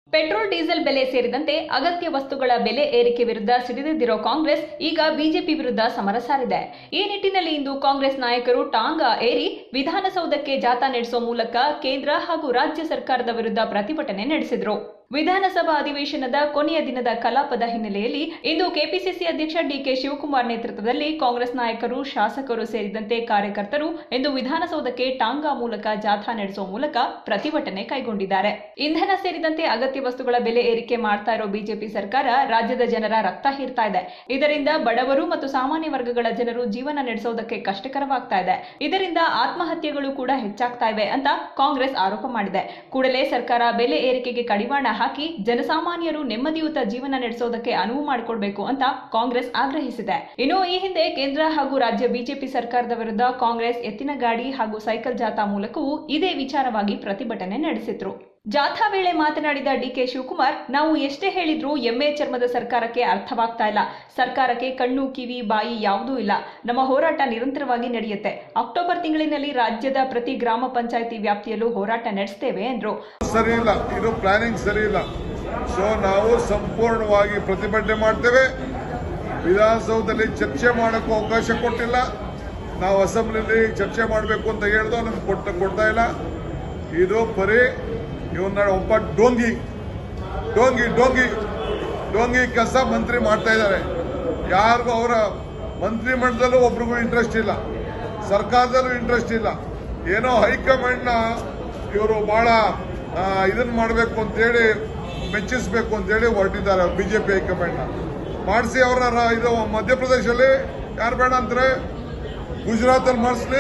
petrol diesel ಬೆಲೆ ಸೇರಿದಂತೆ ಅಗತ್ಯ ವಸ್ತುಗಳ ಬೆಲೆ ಏರಿಕೆ ವಿರುದ್ಧ ಸಿಡಿದೆದ್ದಿರೋ ಕಾಂಗ್ರೆಸ್ ಈಗ ಬಿಜೆಪಿ ವಿರುದ್ಧ ಸಮರ ಸಾರಿದೆ ಈ ನಿಟ್ಟಿನಲ್ಲಿ ಇಂದು ಕಾಂಗ್ರೆಸ್ ನಾಯಕರು ಟಾಂಗಾ ಏರಿ ವಿಧಾನಸೌಧಕ್ಕೆ ಜಾಥಾ ನಡೆಸುವ ಮೂಲಕ ಕೇಂದ್ರ ಹಾಗೂ ರಾಜ್ಯ ಸರ್ಕಾರದ ವಿರುದ್ಧ ಪ್ರತಿಭಟನೆ ನಡೆಸಿದರು ವಿಧಾನಸಭಾ ಅಧಿವೇಶನದ ಕೊನೆಯ ದಿನದ ಕಲಾಪದ ಹಿನ್ನೆಲೆಯಲ್ಲಿ ಇಂದು ಕೆಪಿಸಿಸಿ ಅಧ್ಯಕ್ಷ ಡಿಕೆ ಶಿವಕುಮಾರ್ ನೇತೃತ್ವದಲ್ಲಿ ಕಾಂಗ್ರೆಸ್ ನಾಯಕರು ಶಾಸಕರು ಸೇರಿದಂತೆ ಕಾರ್ಯಕರ್ತರು ಇಂದು ವಿಧಾನಸೌಧಕ್ಕೆ ಟಾಂಗಾ ಮೂಲಕ ಜಾಥಾ ನಡೆಸುವ ಮೂಲಕ ಪ್ರತಿಭಟನೆ ಕೈಗೊಂಡಿದ್ದಾರೆ ಇಂಧನ ಸೇರಿದಂತೆ ಅಗತ್ಯ ವಸ್ತುಗಳ ಬೆಲೆ ಏರಿಕೆ ಮಾಡ್ತಾ ಇರೋ ಬಿಜೆಪಿ ಸರ್ಕಾರ ರಾಜ್ಯದ ಜನರ ರಕ್ತ ಹೀರ್ತಾ ಇದೆ ಇದರಿಂದ ಬಡವರು ಮತ್ತು ಸಾಮಾನ್ಯ ವರ್ಗಗಳ ಜನರು ಜೀವನ ನಡೆಸೋದಕ್ಕೆ ಕಷ್ಟಕರವಾಗ್ತಾ ಇದೆ ಇದರಿಂದ ಆತ್ಮಹತ್ಯೆಗಳು ಕೂಡ ಹೆಚ್ಚಾಗ್ತಾ ಇವೆ ಅಂತ ಕಾಂಗ್ರೆಸ್ ಆರೋಪ ಮಾಡಿದೆ ಕೂಡಲೇ ಸರ್ಕಾರ ಬೆಲೆ ಏರಿಕೆಗೆ ಕಡಿವಾಣ ಹಾಕಿ ಜನಸಾಮಾನ್ಯರು ನೆಮ್ಮದಿಯುತ ಜೀವನ ನಡೆಸೋದಕ್ಕೆ ಅನುವು ಮಾಡಿಕೊಡ್ಬೇಕು ಅಂತ ಕಾಂಗ್ರೆಸ್ ಆಗ್ರಹಿಸಿದೆ ಇನ್ನು ಈ ಹಿಂದೆ ಕೇಂದ್ರ ಹಾಗೂ ರಾಜ್ಯ ಬಿಜೆಪಿ ಸರ್ಕಾರದ ವಿರುದ್ಧ ಕಾಂಗ್ರೆಸ್ ಎತ್ತಿನ ಗಾಡಿ ಹಾಗೂ ಸೈಕಲ್ ಜಾಥಾ ಮೂಲಕವೂ ಇದೇ ವಿಚಾರವಾಗಿ ಪ್ರತಿಭಟನೆ ನಡೆಸಿದ್ರು ಜಾಥಾ ವೇಳೆ ಮಾತನಾಡಿದ ಡಿಕೆ ಶಿವಕುಮಾರ್ ನಾವು ಎಷ್ಟೇ ಹೇಳಿದ್ರೂ ಎಮ್ಮೆ ಚರ್ಮದ ಸರ್ಕಾರಕ್ಕೆ ಅರ್ಥವಾಗ್ತಾ ಇಲ್ಲ ಸರ್ಕಾರಕ್ಕೆ ಕಣ್ಣು ಕಿವಿ ಬಾಯಿ ಯಾವುದೂ ಇಲ್ಲ ನಮ್ಮ ಹೋರಾಟ ನಿರಂತರವಾಗಿ ನಡೆಯುತ್ತೆ ಅಕ್ಟೋಬರ್ ತಿಂಗಳಿನಲ್ಲಿ ರಾಜ್ಯದ ಪ್ರತಿ ಗ್ರಾಮ ಪಂಚಾಯಿತಿ ವ್ಯಾಪ್ತಿಯಲ್ಲೂ ಹೋರಾಟ ನಡೆಸ್ತೇವೆ ಎಂದ್ರು ಸರಿ ಇಲ್ಲ ಇದು ಪ್ಲಾನಿಂಗ್ ಸರಿ ಇಲ್ಲ ಸೊ ನಾವು ಸಂಪೂರ್ಣವಾಗಿ ಪ್ರತಿಭಟನೆ ಮಾಡ್ತೇವೆ ವಿಧಾನಸೌಧದಲ್ಲಿ ಚರ್ಚೆ ಮಾಡೋಕ್ಕೂ ಅವಕಾಶ ಕೊಟ್ಟಿಲ್ಲ ನಾವು ಅಸೆಂಬ್ಲಿಲಿ ಚರ್ಚೆ ಮಾಡಬೇಕು ಅಂತ ಹೇಳ್ದು ನಮ್ಗೆ ಕೊಟ್ಟ ಕೊಡ್ತಾ ಇಲ್ಲ ಇದು ಬರೀ ಇವನ್ನ ಒಬ್ಬ ಡೋಂಗಿ ಡೋಂಗಿ ಡೋಂಗಿ ಡೋಂಗಿ ಕೆಲಸ ಮಂತ್ರಿ ಮಾಡ್ತಾ ಇದ್ದಾರೆ ಯಾರಿಗೂ ಅವರ ಮಂತ್ರಿ ಮಂಡಲದಲ್ಲೂ ಒಬ್ರಿಗೂ ಇಂಟ್ರೆಸ್ಟ್ ಇಲ್ಲ ಸರ್ಕಾರದಲ್ಲೂ ಇಂಟ್ರೆಸ್ಟ್ ಇಲ್ಲ ಏನೋ ಹೈಕಮಾಂಡ್ನ ಇವರು ಬಹಳ ಆ, ಇದನ್ನ ಮಾಡಬೇಕು ಅಂತೇಳಿ ಮೆಚ್ಚಿಸಬೇಕು ಅಂತೇಳಿ ಹೊರಟಿದ್ದಾರೆ ಬಿಜೆಪಿ ಹೈಕಮಾಂಡ್ನ ಮಾಡಿಸಿ ಅವರ ಇದು ಮಧ್ಯಪ್ರದೇಶದಲ್ಲಿ ಯಾರು ಬೇಡ ಅಂತಾರೆ ಗುಜರಾತಲ್ಲಿ ಮಾಡಿಸ್ಲಿ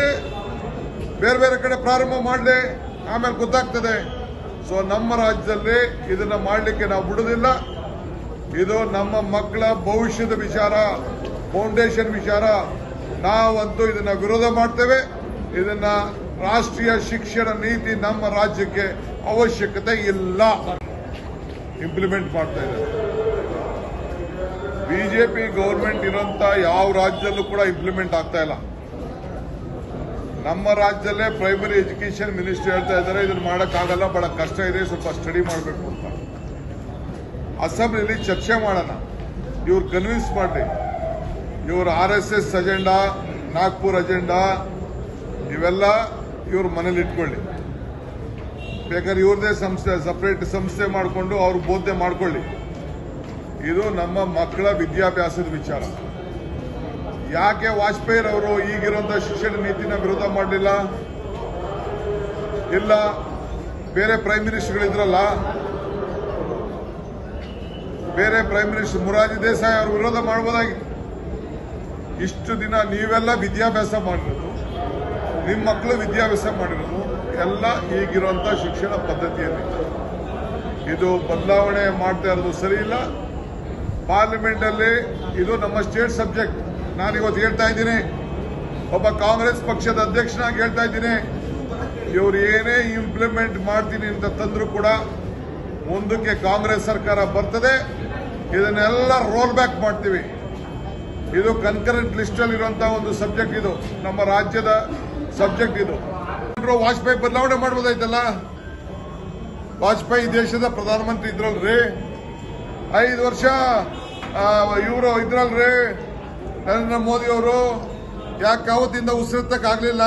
ಬೇರೆ ಬೇರೆ ಕಡೆ ಪ್ರಾರಂಭ ಮಾಡಲಿ ಆಮೇಲೆ ಗೊತ್ತಾಗ್ತದೆ ಸೊ ನಮ್ಮ ರಾಜ್ಯದಲ್ಲಿ ಇದನ್ನ ಮಾಡಲಿಕ್ಕೆ ನಾವು ಬಿಡುದಿಲ್ಲ ಇದು ನಮ್ಮ ಮಕ್ಕಳ ಭವಿಷ್ಯದ ವಿಚಾರ ಫೌಂಡೇಶನ್ ವಿಚಾರ ನಾವಂತೂ ಇದನ್ನ ವಿರೋಧ ಮಾಡ್ತೇವೆ ಇದನ್ನ ರಾಷ್ಟ್ರೀಯ ಶಿಕ್ಷಣ ನೀತಿ ನಮ್ಮ ರಾಜ್ಯಕ್ಕೆ ಅವಶ್ಯಕತೆ ಇಲ್ಲ ಇಂಪ್ಲಿಮೆಂಟ್ ಮಾಡ್ತಾ ಇದ್ದಾರೆ ಬಿಜೆಪಿ ಗೌರ್ಮೆಂಟ್ ಇರೋಂತ ಯಾವ ರಾಜ್ಯದಲ್ಲೂ ಕೂಡ ಇಂಪ್ಲಿಮೆಂಟ್ ಆಗ್ತಾ ಇಲ್ಲ ನಮ್ಮ ರಾಜ್ಯದಲ್ಲೇ ಪ್ರೈಮರಿ ಎಜುಕೇಶನ್ ಮಿನಿಸ್ಟರ್ ಹೇಳ್ತಾ ಇದ್ದಾರೆ ಇದನ್ನ ಮಾಡೋಕ್ಕಾಗಲ್ಲ ಬಹಳ ಕಷ್ಟ ಇದೆ ಸ್ವಲ್ಪ ಸ್ಟಡಿ ಮಾಡಬೇಕು ಅಂತ ಅಸೆಂಬ್ಲಿಲಿ ಚರ್ಚೆ ಮಾಡೋಣ ಇವ್ರು ಕನ್ವಿನ್ಸ್ ಮಾಡಿ ಇವ್ರ R S S agenda Nagpur agenda ಇವೆಲ್ಲ ಇವ್ರ ಮನೇಲಿ ಇಟ್ಕೊಳ್ಳಿ ಬೇಕಾದ್ರೆ ಇವ್ರದೇ ಸಂಸ್ಥೆ ಸಪರೇಟ್ ಸಂಸ್ಥೆ ಮಾಡಿಕೊಂಡು ಅವ್ರು ಬೋಧನೆ ಮಾಡ್ಕೊಳ್ಳಿ ಇದು ನಮ್ಮ ಮಕ್ಕಳ ವಿದ್ಯಾಭ್ಯಾಸದ ವಿಚಾರ ಯಾಕೆ ವಾಜಪೇಯಿ ಅವರು ಈಗಿರುವಂತ ಶಿಕ್ಷಣ ನೀತಿನ ವಿರೋಧ ಮಾಡಲಿಲ್ಲ ಇಲ್ಲ ಬೇರೆ ಪ್ರೈಮ್ ಮಿನಿಸ್ಟರ್ಗಳಿದ್ರಲ್ಲ ಬೇರೆ ಪ್ರೈಮ್ ಮಿನಿಸ್ಟರ್ ಮುರಾರ್ಜಿ ದೇಸಾಯಿ ಅವರು ವಿರೋಧ ಮಾಡಬಹುದಾಗಿತ್ತು ಇಷ್ಟು ದಿನ ನೀವೆಲ್ಲ ವಿದ್ಯಾಭ್ಯಾಸ ಮಾಡಿರೋದು ನಿಮ್ಮ ಮಕ್ಕಳು ವಿದ್ಯಾಭ್ಯಾಸ ಮಾಡಿರೋದು ಎಲ್ಲ ಈಗಿರುವಂತ ಶಿಕ್ಷಣ ಪದ್ಧತಿಯಲ್ಲಿ ಇದು ಬದಲಾವಣೆ ಮಾಡ್ತಾ ಇರೋದು ಸರಿ ಇಲ್ಲ ಪಾರ್ಲಿಮೆಂಟ್ ಅಲ್ಲಿ ಇದು ನಮ್ಮ ಸ್ಟೇಟ್ ಸಬ್ಜೆಕ್ಟ್ ನಾನು ಇವತ್ತು ಹೇಳ್ತಾ ಇದ್ದೀನಿ ಒಬ್ಬ ಕಾಂಗ್ರೆಸ್ ಪಕ್ಷದ ಅಧ್ಯಕ್ಷನಾಗಿ ಹೇಳ್ತಾ ಇದ್ದೀನಿ ಇವ್ರು ಏನೇ ಇಂಪ್ಲಿಮೆಂಟ್ ಮಾಡ್ತೀನಿ ಅಂತ ತಂದ್ರು ಕೂಡ ಮುಂದಕ್ಕೆ ಕಾಂಗ್ರೆಸ್ ಸರ್ಕಾರ ಬರ್ತದೆ ಇದನ್ನೆಲ್ಲ ರೋಲ್ ಬ್ಯಾಕ್ ಮಾಡ್ತೀವಿ ಇದು ಕನ್ಕರೆಂಟ್ ಲಿಸ್ಟ್ ಅಲ್ಲಿ ಇರುವಂತಹ ಒಂದು ಸಬ್ಜೆಕ್ಟ್ ಇದು ನಮ್ಮ ರಾಜ್ಯದ ಸಬ್ಜೆಕ್ಟ್ ಇದು ವಾಜಪೇಯಿ ಬದಲಾವಣೆ ಮಾಡ್ಬೋದಾಯ್ತಲ್ಲ ವಾಜಪೇಯಿ ದೇಶದ ಪ್ರಧಾನಮಂತ್ರಿ ಇದ್ರಲ್ರಿ ಐದು ವರ್ಷ ಇವರು ಇದ್ರಲ್ರಿ ನರೇಂದ್ರ ಮೋದಿ ಅವರು ಯಾಕೆ ಅವತ್ತಿಂದ ಉಸಿರೆತ್ತಕ್ಕಾಗ್ಲಿಲ್ಲ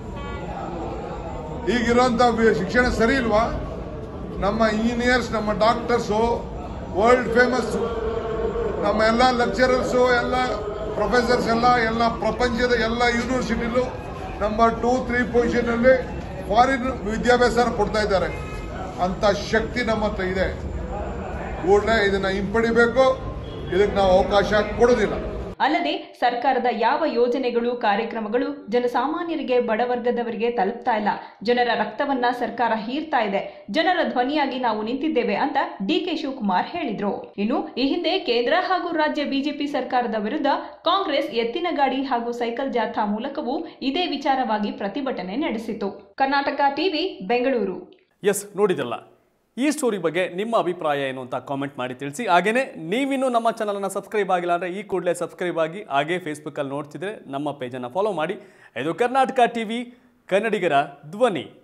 ಈಗಿರುವಂತ ಶಿಕ್ಷಣ ಸರಿ ಇಲ್ವಾ ನಮ್ಮ ಇಂಜಿನಿಯರ್ಸ್ ನಮ್ಮ ಡಾಕ್ಟರ್ಸು ವರ್ಲ್ಡ್ ಫೇಮಸ್ ನಮ್ಮ ಎಲ್ಲ ಲೆಕ್ಚರರ್ಸು ಎಲ್ಲ ಪ್ರೊಫೆಸರ್ಸ್ ಎಲ್ಲ ಎಲ್ಲ ಪ್ರಪಂಚದ ಎಲ್ಲ ಯೂನಿವರ್ಸಿಟಿಲೂ ನಂಬರ್ ಟೂ ತ್ರೀ ಪೊಸಿಷನ್ ಅಲ್ಲಿ ಫಾರಿನ್ ವಿದ್ಯಾಭ್ಯಾಸ ಕೊಡ್ತಾ ಇದ್ದಾರೆ ಅಂತ ಶಕ್ತಿ ನಮ್ಮ ಹತ್ರ ಇದೆ ಕೂಡಲೇ ಇದನ್ನ ಹಿಂಪಡಿಬೇಕು ಇದಕ್ಕೆ ನಾವು ಅವಕಾಶ ಕೊಡೋದಿಲ್ಲ ಅಲ್ಲದೆ ಸರ್ಕಾರದ ಯಾವ ಯೋಜನೆಗಳು ಕಾರ್ಯಕ್ರಮಗಳು ಜನಸಾಮಾನ್ಯರಿಗೆ ಬಡವರ್ಗದವರಿಗೆ ತಲುಪ್ತಾ ಇಲ್ಲ ಜನರ ರಕ್ತವನ್ನ ಸರ್ಕಾರ ಹೀರ್ತಾ ಇದೆ ಜನರ ಧ್ವನಿಯಾಗಿ ನಾವು ನಿಂತಿದ್ದೇವೆ ಅಂತ ಡಿಕೆ ಶಿವಕುಮಾರ್ ಹೇಳಿದ್ರು ಇನ್ನು ಈ ಹಿಂದೆ ಕೇಂದ್ರ ಹಾಗೂ ರಾಜ್ಯ ಬಿಜೆಪಿ ಸರ್ಕಾರದ ವಿರುದ್ಧ ಕಾಂಗ್ರೆಸ್ ಎತ್ತಿನ ಗಾಡಿ ಹಾಗೂ ಸೈಕಲ್ ಜಾಥಾ ಮೂಲಕವೂ ಇದೇ ವಿಚಾರವಾಗಿ ಪ್ರತಿಭಟನೆ ನಡೆಸಿತು ಕರ್ನಾಟಕ ಟಿವಿ ಬೆಂಗಳೂರು ಎಸ್ ನೋಡಿದಲ್ಲ ಈ ಸ್ಟೋರಿ ಬಗ್ಗೆ ನಿಮ್ಮ ಅಭಿಪ್ರಾಯ ಏನು ಅಂತ ಕಾಮೆಂಟ್ ಮಾಡಿ ತಿಳಿಸಿ ಹಾಗೇನೇ ನೀವಿನ್ನೂ ನಮ್ಮ ಚಾನಲನ್ನು ಸಬ್ಸ್ಕ್ರೈಬ್ ಆಗಿಲ್ಲ ಅಂದರೆ ಈ ಕೂಡಲೇ ಸಬ್ಸ್ಕ್ರೈಬ್ ಆಗಿ ಹಾಗೇ ಫೇಸ್ಬುಕ್ಕಲ್ಲಿ ನೋಡ್ತಿದ್ರೆ ನಮ್ಮ ಪೇಜನ್ನು ಫಾಲೋ ಮಾಡಿ ಇದು ಕರ್ನಾಟಕ ಟಿವಿ ಕನ್ನಡಿಗರ ಧ್ವನಿ